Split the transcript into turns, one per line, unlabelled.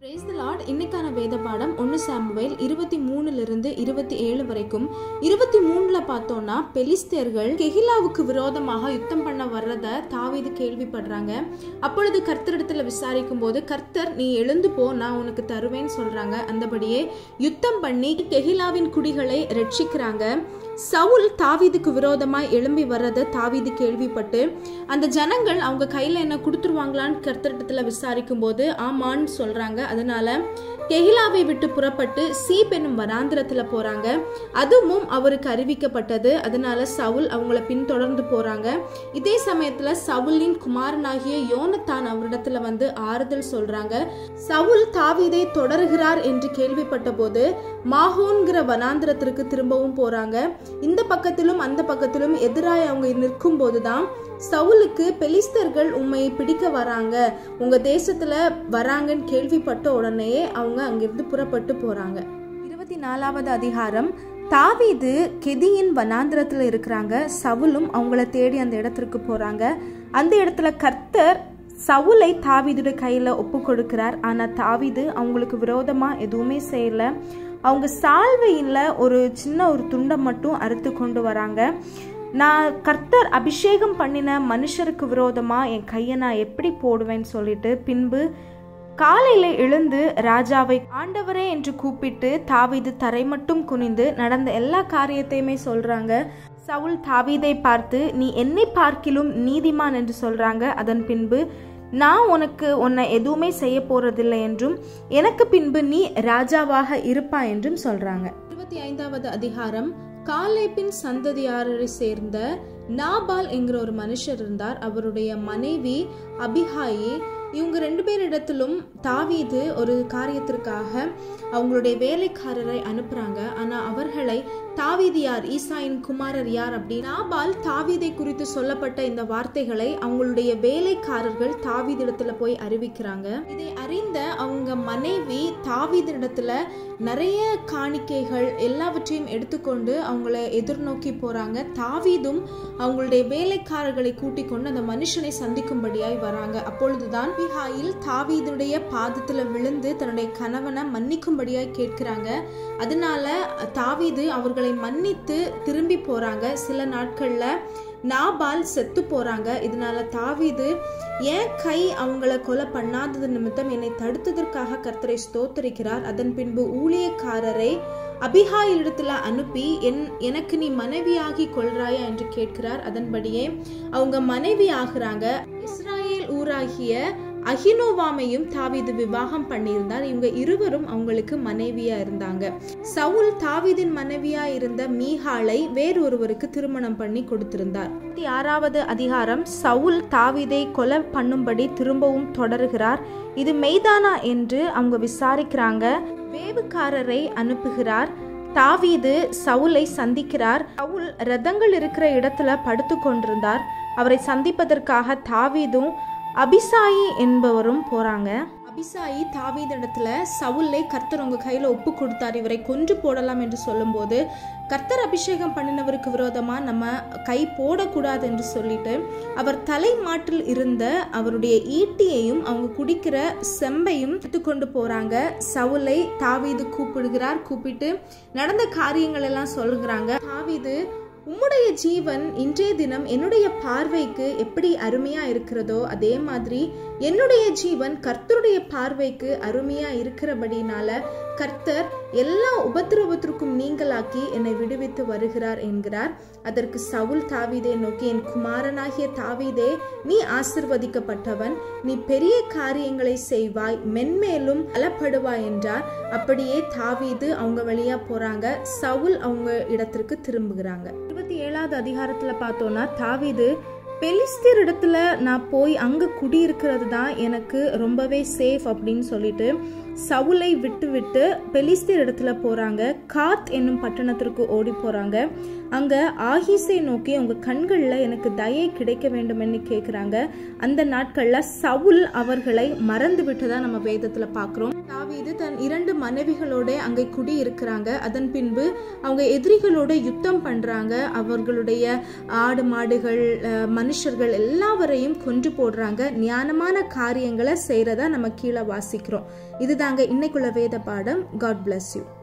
praise the Lord இன்னைக்கான வேத பாடம் ஒன்று சாமுவேல் இருபத்தி மூணுலேருந்து இருபத்தி ஏழு வரைக்கும் இருபத்தி மூணில் பார்த்தோன்னா பெலிஸ்தேர்கள் கெஹிலாவுக்கு விரோதமாக யுத்தம் பண்ண வர்றத தாவீது கேள்விப்படுறாங்க அப்பொழுது கர்த்தரிடத்தில் விசாரிக்கும் போது கர்த்தர் நீ எழுந்து போ நான் உனக்கு தருவேன்னு சொல்றாங்க அந்தபடியே யுத்தம் பண்ணி கெஹிலாவின் குடிகளை ரட்சிக்கிறாங்க சவுல் தாவீதுக்கு விரோதமாய் எழும்பி வர்றதை தாவீது கேள்விப்பட்டு அந்த ஜனங்கள் அவங்க கையில் என்ன கொடுத்துருவாங்களான்னு கர்த்தரிடத்தில் விசாரிக்கும் போது ஆமான்னு சொல்றாங்க அதனால கெஹிலாவை விட்டு புறப்பட்டு சீப் என்னும் வனாந்திரத்தில் போறாங்க அதுவும் அவருக்கு அறிவிக்கப்பட்டது அதனால சவுல் அவங்கள பின்தொடர்ந்து போறாங்க இதே சமயத்துல சவுலின் குமாரனாகிய யோனத்தான் அவரிடத்துல வந்து ஆறுதல் சொல்றாங்க சவுல் தாவீதை தொடர்கிறார் என்று கேள்விப்பட்ட போது மாஹோன்கிற வனாந்திரத்திற்கு திரும்பவும் போறாங்க இந்த பக்கத்திலும் அந்த பக்கத்திலும் எதிராய் அவங்க நிற்கும் போதுதான் சவுலுக்கு பெலிஸ்தர்கள் உண்மை பிடிக்க வராங்க உங்க தேசத்துல வராங்கன்னு கேள்விப்பட்ட உடனேயே அவங்க அங்கிருந்து புறப்பட்டு போறாங்க இருபத்தி நாலாவது அதிகாரம் தாவீது கெதியின் வனாந்திரத்துல இருக்கிறாங்க சவுலும் அவங்கள தேடி அந்த இடத்திற்கு போறாங்க அந்த இடத்துல கர்த்தர் சவுலை தாவீதுடைய கையில ஒப்பு கொடுக்கிறார் ஆனா தாவீது அவங்களுக்கு விரோதமா எதுவுமே செய்யல அவங்க சால்வையில் ஒரு சின்ன ஒரு துண்டை மட்டும் அறுத்து கொண்டு வராங்க நான் கர்த்தர் அபிஷேகம் பண்ணின மனுஷருக்கு விரோதமாக என் கையை நான் எப்படி போடுவேன்னு சொல்லிட்டு பின்பு காலையில் எழுந்து ராஜாவை ஆண்டவரே என்று கூப்பிட்டு தாவீது தரை மட்டும் குனிந்து நடந்த எல்லா காரியத்தையுமே சொல்றாங்க சவுல் தாவீதை பார்த்து நீ என்னை பார்க்கிலும் நீதிமான் என்று சொல்றாங்க அதன் பின்பு நான் உனக்கு உன்னை எதுவுமே செய்ய போறதில்லை என்றும் எனக்கு பின்பு நீ ராஜாவாக இருப்பா என்றும் சொல்றாங்க இருபத்தி ஐந்தாவது அதிகாரம் காலேப்பின் சந்ததியாரரை சேர்ந்த நாபால் என்கிற ஒரு மனுஷர் இருந்தார் அவருடைய மனைவி அபிஹாயி இவங்க ரெண்டு பேரிடத்திலும் தாவீது ஒரு காரியத்திற்காக அவங்களுடைய வேலைக்காரரை அனுப்புறாங்க ஆனா அவர்களை தாவீது யார் ஈசாயின் குமாரர் யார் அப்படின்னா நாபால் தாவீதை குறித்து சொல்லப்பட்ட இந்த வார்த்தைகளை அவங்களுடைய வேலைக்காரர்கள் தாவீதிடத்துல போய் அறிவிக்கிறாங்க இதை அறிந்த அவங்க மனைவி தாவீதிடத்துல நிறைய காணிக்கைகள் எல்லாவற்றையும் எடுத்துக்கொண்டு அவங்கள எதிர்நோக்கி போறாங்க தாவீதும் அவங்களுடைய வேலைக்காரர்களை கூட்டிக் கொண்டு அந்த மனுஷனை சந்திக்கும்படியாய் வராங்க அப்பொழுதுதான் பிஹாயில் தாவீதுடைய பாதத்துல விழுந்து தன்னுடைய கணவனை மன்னிக்கும்படியாய் கேட்கிறாங்க அதனால தாவீது அவர்களை மன்னித்து திரும்பி போறாங்க சில நாட்கள்ல நாபால் செத்து போறாங்க இதனால தாவீது ஏன் கை அவங்கள கொலை பண்ணாதது நிமித்தம் என்னை தடுத்ததற்காக கர்த்தரை ஸ்தோத்தரிக்கிறார் அதன் பின்பு ஊழியக்காரரை அபிகாயிலிடத்துல அனுப்பி என் எனக்கு நீ மனைவியாகி கொள்றாயா என்று கேட்கிறார் அதன்படியே அவங்க மனைவி ஆகுறாங்க இஸ்ராயேல் ஊராகிய அகினோவாமையும் தாவீது விவாகம் பண்ணியிருந்தார் இவங்க இருவரும் அவங்களுக்கு மனைவியா இருந்தாங்க சவுல் தாவீதின் மனைவியா இருந்த மீகாலை வேறொருவருக்கு திருமணம் பண்ணி கொடுத்திருந்தார் ஆறாவது அதிகாரம் சவுல் தாவீதை கொலை பண்ணும்படி திரும்பவும் தொடருகிறார் இது மெய்தானா என்று அவங்க விசாரிக்கிறாங்க வேவுக்காரரை அனுப்புகிறார் தாவீது சவுலை சந்திக்கிறார் சவுல் ரதங்கள் இருக்கிற இடத்துல படுத்து கொண்டிருந்தார் அவரை சந்திப்பதற்காக தாவீதும் அபிசாயி என்பவரும் போறாங்க அபிசாயி தாவீதிடத்துல சவுலை கர்த்தர் உங்க கையில ஒப்பு கொடுத்தார் இவரை கொன்று போடலாம் என்று சொல்லும்போது கர்த்தர் அபிஷேகம் பண்ணினவருக்கு விரோதமா நம்ம கை போடக்கூடாது என்று சொல்லிட்டு அவர் தலை மாட்டில் இருந்த அவருடைய ஈட்டியையும் அவங்க குடிக்கிற செம்பையும் எடுத்துக்கொண்டு போறாங்க சவுலை தாவீது கூப்பிடுகிறார் கூப்பிட்டு நடந்த காரியங்கள் எல்லாம் சொல்லுகிறாங்க தாவீது உம்முடைய ஜீவன் இன்றைய தினம் என்னுடைய பார்வைக்கு எப்படி அருமையா இருக்கிறதோ அதே மாதிரி என்னுடைய ஜீவன் கர்த்தருடைய பார்வைக்கு அருமையா இருக்கிறபடினால கர்த்தர் எல்லா உபத்திரவத்திற்கும் நீங்களாக்கி என்னை விடுவித்து வருகிறார் என்கிறார் அதற்கு சவுல் தாவீதை நோக்கி என் குமாரனாகிய தாவீதே நீ ஆசிர்வதிக்கப்பட்டவன் நீ பெரிய காரியங்களை செய்வாய் மென்மேலும் அலப்படுவாய் என்றார் அப்படியே தாவீது அவங்க வழியா போறாங்க சவுல் அவங்க இடத்திற்கு திரும்புகிறாங்க இருபத்தி ஏழாவது அதிகாரத்துல பார்த்தோம்னா தாவீது பெலிஸ்தீர் இடத்துல நான் போய் அங்கே குடியிருக்கிறது தான் எனக்கு ரொம்பவே சேஃப் அப்படின்னு சொல்லிட்டு சவுலை விட்டு விட்டு பெலிஸ்தீர் இடத்துல போகிறாங்க காத் என்னும் பட்டணத்திற்கு ஓடி போகிறாங்க அங்க ஆகிசை நோக்கி உங்க கண்கள்ல எனக்கு தயை கிடைக்க வேண்டும்னு கேக்குறாங்க அந்த நாட்கள்ல சவுல் அவர்களை மறந்து விட்டதா நம்ம வேதத்துல பாக்குறோம் தாவீது தன் இரண்டு மனைவிகளோட அங்கே குடி இருக்கிறாங்க அதன் பின்பு அவங்க எதிரிகளோட யுத்தம் பண்றாங்க அவர்களுடைய ஆடு மாடுகள் அஹ், மனுஷர்கள் எல்லாவரையும் கொன்று போடுறாங்க ஞானமான காரியங்களை செய்யறதா நம்ம கீழே வாசிக்கிறோம் இதுதாங்க இன்னைக்குள்ள வேத பாடம் காட் bless யூ